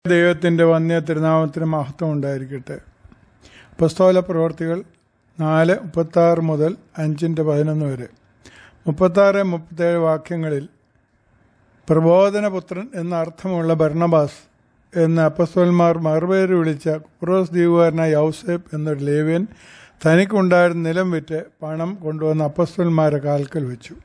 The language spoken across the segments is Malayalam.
ദൈവത്തിൻ്റെ വന്യ തിരുനാമത്തിന് മഹത്വം ഉണ്ടായിരിക്കട്ടെ പുസ്തക പ്രവർത്തികൾ നാല് മുപ്പത്താറ് മുതൽ അഞ്ചിൻ്റെ പതിനൊന്ന് വരെ മുപ്പത്താറ് മുപ്പത്തേഴ് വാക്യങ്ങളിൽ പ്രബോധനപുത്രൻ എന്ന അർത്ഥമുള്ള ഭരണബാസ് എന്ന അപ്പസ്വന്മാർ മറുപേര് വിളിച്ച കുപ്രോസ് ദ്വീപുകാരനായ യൗസേപ്പ് എന്നൊരു ലേവ്യൻ തനിക്കുണ്ടായിരുന്ന നിലം വിറ്റ് പണം കൊണ്ടുവന്ന് അപ്പസ്വന്മാരെ കാൽക്കൽ വെച്ചു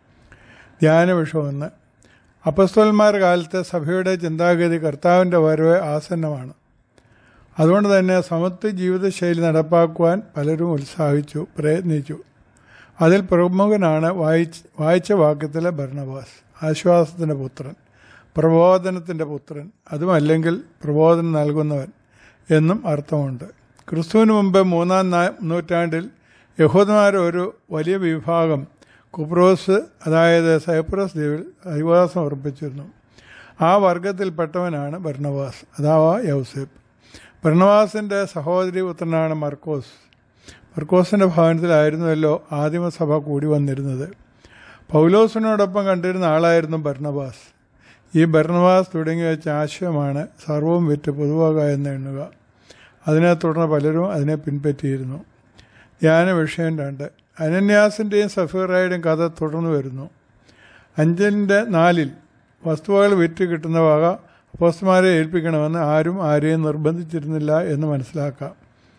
ധ്യാന വിഷമെന്ന് അപ്പസ്തോന്മാരുടെ കാലത്തെ സഭയുടെ ചിന്താഗതി കർത്താവിൻ്റെ വരവ് ആസന്നമാണ് അതുകൊണ്ട് തന്നെ സമത്വ ജീവിതശൈലി നടപ്പാക്കുവാൻ പലരും ഉത്സാഹിച്ചു പ്രയത്നിച്ചു അതിൽ പ്രമുഖനാണ് വായിച്ച് വായിച്ച വാക്യത്തിലെ ഭരണവാസ് ആശ്വാസത്തിൻ്റെ പുത്രൻ പ്രബോധനത്തിൻ്റെ പുത്രൻ അതുമല്ലെങ്കിൽ പ്രബോധനം നൽകുന്നവൻ എന്നും അർത്ഥമുണ്ട് ക്രിസ്തുവിന് മുമ്പ് മൂന്നാം നൂറ്റാണ്ടിൽ യഹൂദന്മാർ ഒരു വലിയ വിഭാഗം കുപ്രോസ് അതായത് സൈപ്രസ് ദ്വീപിൽ അധിവാസം ഉറപ്പിച്ചിരുന്നു ആ വർഗത്തിൽപ്പെട്ടവനാണ് ഭരണവാസ് അഥാവാ യൗസേപ്പ് ഭരണവാസിൻ്റെ സഹോദരി പുത്രനാണ് മർക്കോസ് മർക്കോസിൻ്റെ ഭവനത്തിലായിരുന്നുവല്ലോ ആദിമസഭ കൂടി വന്നിരുന്നത് പൗലോസിനോടൊപ്പം കണ്ടിരുന്ന ആളായിരുന്നു ഭരണവാസ് ഈ ഭരണവാസ് തുടങ്ങി വെച്ച ആശയമാണ് സർവവും വിറ്റ് പൊതുവാക എന്ന് എണ്ണുക അതിനെ തുടർന്ന് പലരും അതിനെ പിൻപറ്റിയിരുന്നു ധ്യാന വിഷയം രണ്ട് അനന്യാസിൻ്റെയും സഫീറായുടെയും കഥ തുടർന്നു വരുന്നു അഞ്ചിൻ്റെ നാലിൽ വസ്തുവകൾ വിറ്റ് കിട്ടുന്ന വക അപ്പോസ്തമാരെ ഏൽപ്പിക്കണമെന്ന് ആരും ആരെയും നിർബന്ധിച്ചിരുന്നില്ല എന്ന് മനസ്സിലാക്കാം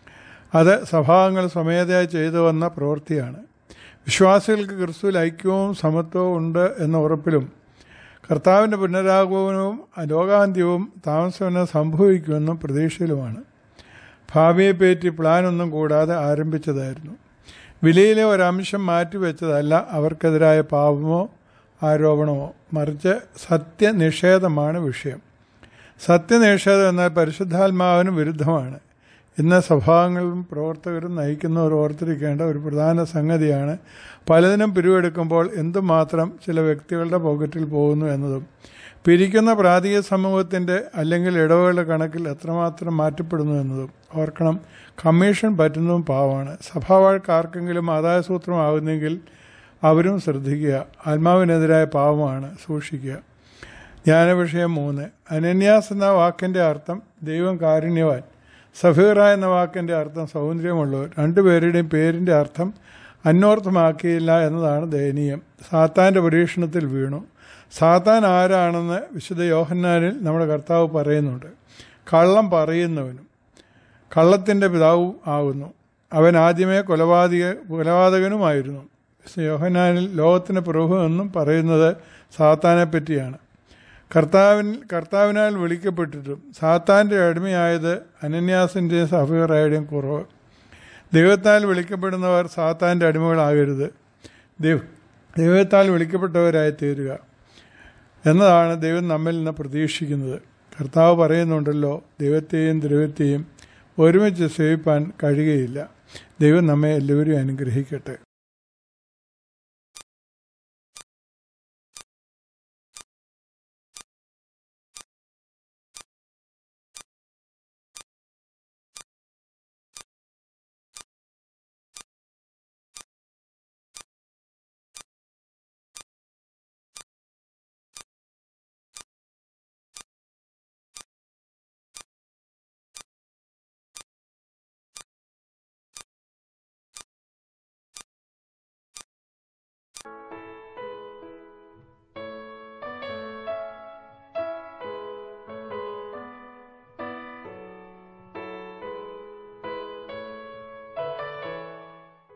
അത് സഭാംഗങ്ങൾ സ്വമേധയായി ചെയ്തു വന്ന പ്രവൃത്തിയാണ് വിശ്വാസികൾക്ക് ക്രിസ്തുവിൽ ഐക്യവും സമത്വവും ഉണ്ട് എന്ന ഉറപ്പിലും കർത്താവിൻ്റെ പുനരാഗമനവും ലോകാന്ത്യവും താമസമെന്ന് സംഭവിക്കുമെന്നും പ്രതീക്ഷയിലുമാണ് ഭാവിയെപ്പറ്റി പ്ലാനൊന്നും കൂടാതെ ആരംഭിച്ചതായിരുന്നു വിലയിലെ ഒരംശം മാറ്റിവെച്ചതല്ല അവർക്കെതിരായ പാപമോ ആരോപണമോ മറിച്ച് സത്യനിഷേധമാണ് വിഷയം സത്യനിഷേധം എന്നാൽ പരിശുദ്ധാത്മാവിന് വിരുദ്ധമാണ് ഇന്ന് സഭാംഗങ്ങളും പ്രവർത്തകരും നയിക്കുന്നവർ ഓർത്തിരിക്കേണ്ട ഒരു പ്രധാന സംഗതിയാണ് പലതിനും പിരിവെടുക്കുമ്പോൾ എന്തുമാത്രം ചില വ്യക്തികളുടെ പോക്കറ്റിൽ പോകുന്നു എന്നതും പിരിക്കുന്ന പ്രാദേശിക സമൂഹത്തിൻ്റെ അല്ലെങ്കിൽ ഇടവുകളുടെ കണക്കിൽ എത്രമാത്രം മാറ്റപ്പെടുന്നു എന്നതും ഓർക്കണം കമ്മീഷൻ പറ്റുന്നതും പാവമാണ് സഭാവാൾക്ക് ആർക്കെങ്കിലും ആദായസൂത്രമാകുന്നെങ്കിൽ അവരും ശ്രദ്ധിക്കുക ആത്മാവിനെതിരായ പാവമാണ് സൂക്ഷിക്കുക ജ്ഞാന വിഷയം മൂന്ന് അനന്യാസ് എന്ന വാക്കിൻ്റെ അർത്ഥം ദൈവം കാരുണ്യവാൻ സഫീറ എന്ന വാക്കിൻ്റെ അർത്ഥം സൗന്ദര്യമുള്ളവർ രണ്ടുപേരുടെയും പേരിൻ്റെ അർത്ഥം അന്വർത്ഥമാക്കിയില്ല എന്നതാണ് ദയനീയം സാത്താൻ്റെ പരീക്ഷണത്തിൽ വീണു സാത്താൻ ആരാണെന്ന് വിശുദ്ധ യോഹന്നാനിൽ നമ്മുടെ കർത്താവ് പറയുന്നുണ്ട് കള്ളം പറയുന്നവനും കള്ളത്തിൻ്റെ പിതാവും ആകുന്നു അവൻ ആദ്യമേ കൊലപാതക കൊലപാതകനുമായിരുന്നു വിശുദ്ധ യോഹന്നാനിൽ ലോകത്തിന് പ്രഭു എന്നും പറയുന്നത് സാത്താനെ പറ്റിയാണ് കർത്താവിൻ കർത്താവിനാൽ വിളിക്കപ്പെട്ടിട്ടും സാത്താൻ്റെ അടിമയായത് അനന്യാസിൻ്റെയും സഫീറായുടെയും കുറവ് ദൈവത്താൽ വിളിക്കപ്പെടുന്നവർ സാത്താൻ്റെ അടിമകളാകരുത് ദൈവ ദൈവത്താൽ വിളിക്കപ്പെട്ടവരായി തീരുക എന്നതാണ് ദൈവം നമ്മിൽ നിന്ന് പ്രതീക്ഷിക്കുന്നത് കർത്താവ് പറയുന്നുണ്ടല്ലോ ദൈവത്തെയും ദ്രവത്തെയും ഒരുമിച്ച് സേവിപ്പാൻ കഴിയുകയില്ല ദൈവം നമ്മെ എല്ലാവരും അനുഗ്രഹിക്കട്ടെ